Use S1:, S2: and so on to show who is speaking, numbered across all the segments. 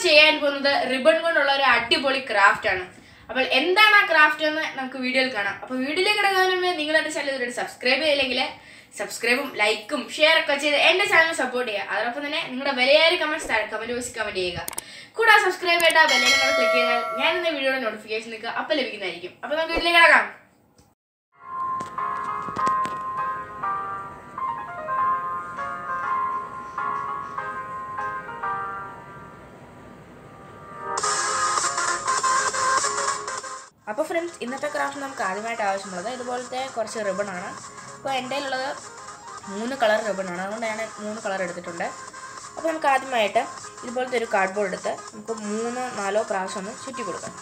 S1: ചെയ്യാൻ പോകുന്നത് റിബൺ കൊണ്ടുള്ള ഒരു അടിപൊളി ക്രാഫ്റ്റ് ആണ് അപ്പോൾ എന്താണ് ആ ക്രാഫ്റ്റ് എന്ന് നമുക്ക് വീഡിയോയിൽ കാണാം അപ്പോൾ വീഡിയോയിലേക്ക് കിടക്കുന്നതിന് മുമ്പ് നിങ്ങൾ എൻ്റെ ചാനൽ ഇതുവരെ സബ്സ്ക്രൈബ് ചെയ്തില്ലെങ്കിൽ സബ്സ്ക്രൈബും ലൈക്കും ഷെയർ ഒക്കെ ചെയ്ത് എൻ്റെ ചാനൽ സപ്പോർട്ട് ചെയ്യുക അതോടൊപ്പം തന്നെ നിങ്ങളുടെ വിലയേറിയ കമൻറ്റ്സ് താഴെ കമൻറ്റ് ബോക്സിൽ കമൻറ്റ് ചെയ്യുക കൂടാതെ സബ്സ്ക്രൈബ് ചെയ്ത ബെല്ലൈക്കൺ ക്ലിക്ക് ചെയ്താൽ ഞാൻ ഇന്ന് വീഡിയോയുടെ നോട്ടിഫിക്കേഷൻ നിങ്ങൾക്ക് അപ്പോൾ ലഭിക്കുന്നതായിരിക്കും അപ്പോൾ നമുക്ക് വീട്ടിലേക്ക് കിടക്കാം അപ്പോൾ ഫ്രണ്ട്സ് ഇന്നത്തെ ക്രാഫ്റ്റ് നമുക്ക് ആദ്യമായിട്ട് ആവശ്യമുള്ളത് ഇതുപോലത്തെ കുറച്ച് റിബണാണ് അപ്പോൾ എൻ്റെ കയ്യിലുള്ളത് മൂന്ന് കളർ റിബണാണ് അതുകൊണ്ട് ഞാൻ മൂന്ന് കളർ എടുത്തിട്ടുണ്ട് അപ്പോൾ നമുക്ക് ആദ്യമായിട്ട് ഇതുപോലത്തെ ഒരു കാർഡ്ബോർഡ് എടുത്ത് നമുക്ക് മൂന്നോ നാലോ പ്രാവശ്യം ഒന്ന് ചുറ്റി കൊടുക്കാം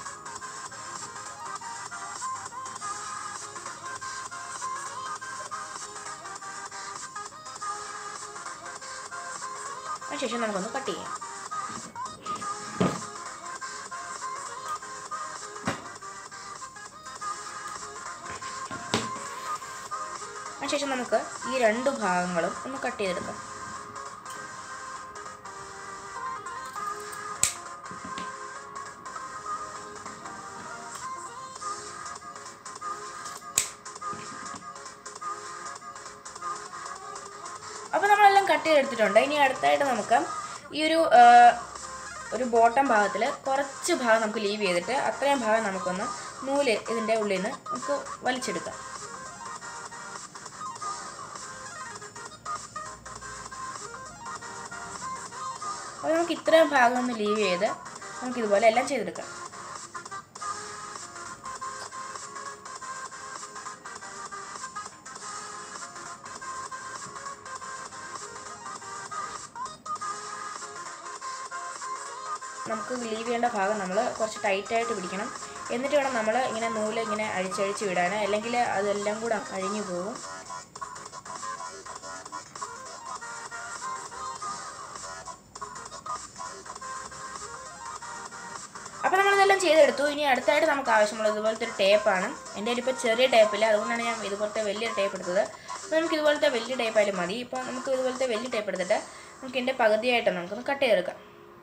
S1: അതിനുശേഷം നമുക്കൊന്ന് കട്ട് ചെയ്യാം അതിനുശേഷം നമുക്ക് ഈ രണ്ട് ഭാഗങ്ങളും ഒന്ന് കട്ട് ചെയ്തെടുക്കാം അപ്പോൾ നമ്മളെല്ലാം കട്ട് ചെയ്തെടുത്തിട്ടുണ്ട് ഇനി അടുത്തായിട്ട് നമുക്ക് ഈ ഒരു ആ, ഒരു ബോട്ടം ഭാഗത്തിൽ കുറച്ച് ഭാഗം നമുക്ക് ലീവ് ചെയ്തിട്ട് അത്രയും ഭാഗം നമുക്കൊന്ന് നൂല് ഇതിൻ്റെ ഉള്ളിൽ നിന്ന് നമുക്ക് വലിച്ചെടുക്കാം അപ്പോൾ നമുക്ക് ഇത്രയും ഭാഗം ഒന്ന് ലീവ് ചെയ്ത് നമുക്ക് ഇതുപോലെ എല്ലാം ചെയ്തെടുക്കാം നമുക്ക് ലീവ് ചെയ്യേണ്ട ഭാഗം നമ്മൾ കുറച്ച് ടൈറ്റായിട്ട് പിടിക്കണം എന്നിട്ട് വേണം നമ്മൾ ഇങ്ങനെ നൂല് ഇങ്ങനെ അഴിച്ചഴിച്ച് വിടാൻ അല്ലെങ്കിൽ അതെല്ലാം കൂടെ അഴിഞ്ഞു പോകും അപ്പോൾ നമ്മളിതെല്ലാം ചെയ്തെടുത്തു ഇനി അടുത്തായിട്ട് നമുക്ക് ആവശ്യമുള്ളത് ഇതുപോലത്തെ ഒരു ടേപ്പാണ് എൻ്റെ കയ്യിൽ ഇപ്പോൾ ചെറിയ ടേപ്പില്ല അതുകൊണ്ടാണ് ഞാൻ ഇതുപോലത്തെ വലിയ ടേപ്പ് എടുത്തത് അപ്പോൾ നമുക്ക് ഇതുപോലത്തെ വലിയ ടേപ്പായാലും മതി ഇപ്പോൾ നമുക്ക് ഇതുപോലത്തെ വലിയ ടേപ്പ് എടുത്തിട്ട് നമുക്ക് ഇതിൻ്റെ പകുതിയായിട്ട് നമുക്കൊന്ന് കട്ട് ചെയ്തെടുക്കാം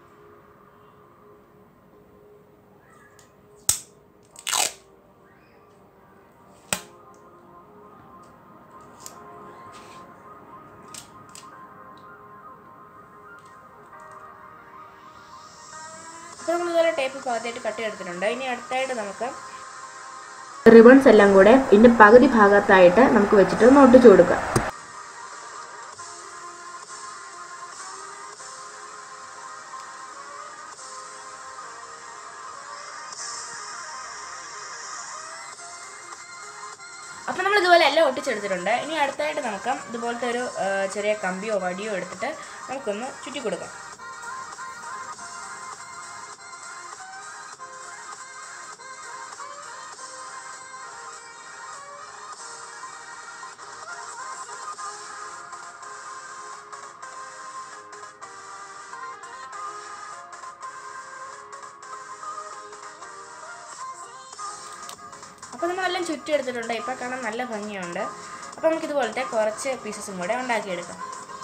S1: അപ്പോൾ നമ്മൾ ഇതുപോലെ ടേപ്പ് പകുതിയായിട്ട് കട്ട് ചെയ്തെടുത്തിട്ടുണ്ട് ഇനി അടുത്തായിട്ട് നമുക്ക് റിബൺസ് എല്ലാം കൂടെ ഇതിൻ്റെ പകുതി ഭാഗത്തായിട്ട് നമുക്ക് വെച്ചിട്ട് ഒന്ന് ഒട്ടിച്ചു കൊടുക്കാം അപ്പോൾ നമ്മൾ ഇതുപോലെ എല്ലാം ഒട്ടിച്ചെടുത്തിട്ടുണ്ട് ഇനി അടുത്തായിട്ട് നമുക്ക് ഇതുപോലത്തെ ഒരു ആ, ചെറിയ കമ്പിയോ വടിയോ എടുത്തിട്ട് നമുക്കൊന്ന് ചുറ്റി കൊടുക്കാം അപ്പോൾ നമ്മളെല്ലാം ചുറ്റി എടുത്തിട്ടുണ്ട് ഇപ്പോൾ കാണാൻ നല്ല ഭംഗിയുണ്ട് അപ്പോൾ നമുക്ക് ഇതുപോലത്തെ കുറച്ച് പീസസും കൂടെ ഉണ്ടാക്കിയെടുക്കാം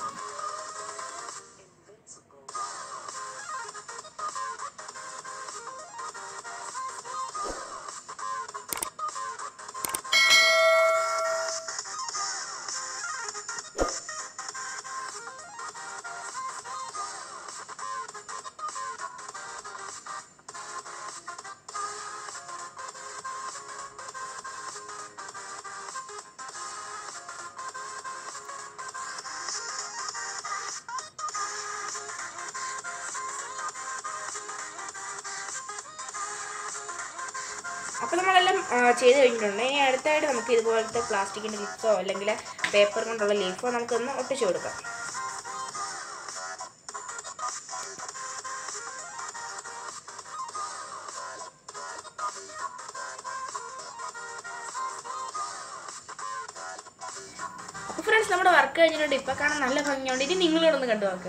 S1: അപ്പോൾ നമ്മളെല്ലാം ആ, ചെയ്ത് കഴിഞ്ഞിട്ടുണ്ട് ഇനി അടുത്തായിട്ട് നമുക്ക് ഇതുപോലത്തെ പ്ലാസ്റ്റിക്കിൻ്റെ ലിപ്സോ അല്ലെങ്കിൽ പേപ്പർ കൊണ്ടുള്ള ലീഫോ നമുക്കൊന്ന് ഒട്ടിച്ചു കൊടുക്കാം അപ്പോൾ ഫ്രണ്ട്സ് നമ്മുടെ വർക്ക് കഴിഞ്ഞിട്ടുണ്ട് ഇപ്പോൾ കാണാൻ നല്ല ഭംഗിയുണ്ട് ഇനി നിങ്ങളോടൊന്ന് കണ്ടു നോക്ക്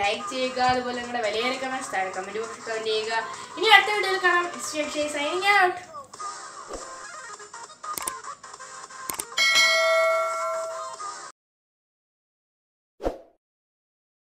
S1: ലൈക്ക് ചെയ്യുക അതുപോലെ നിങ്ങളുടെ വിലയേറെ കമൻസ് താഴെ കമൻറ്റ് ബോക്സിൽ കമൻറ്റ് ചെയ്യുക ഇനി അടുത്ത വീഡിയോയിൽ കാണാം സൈനിങ് ഔട്ട്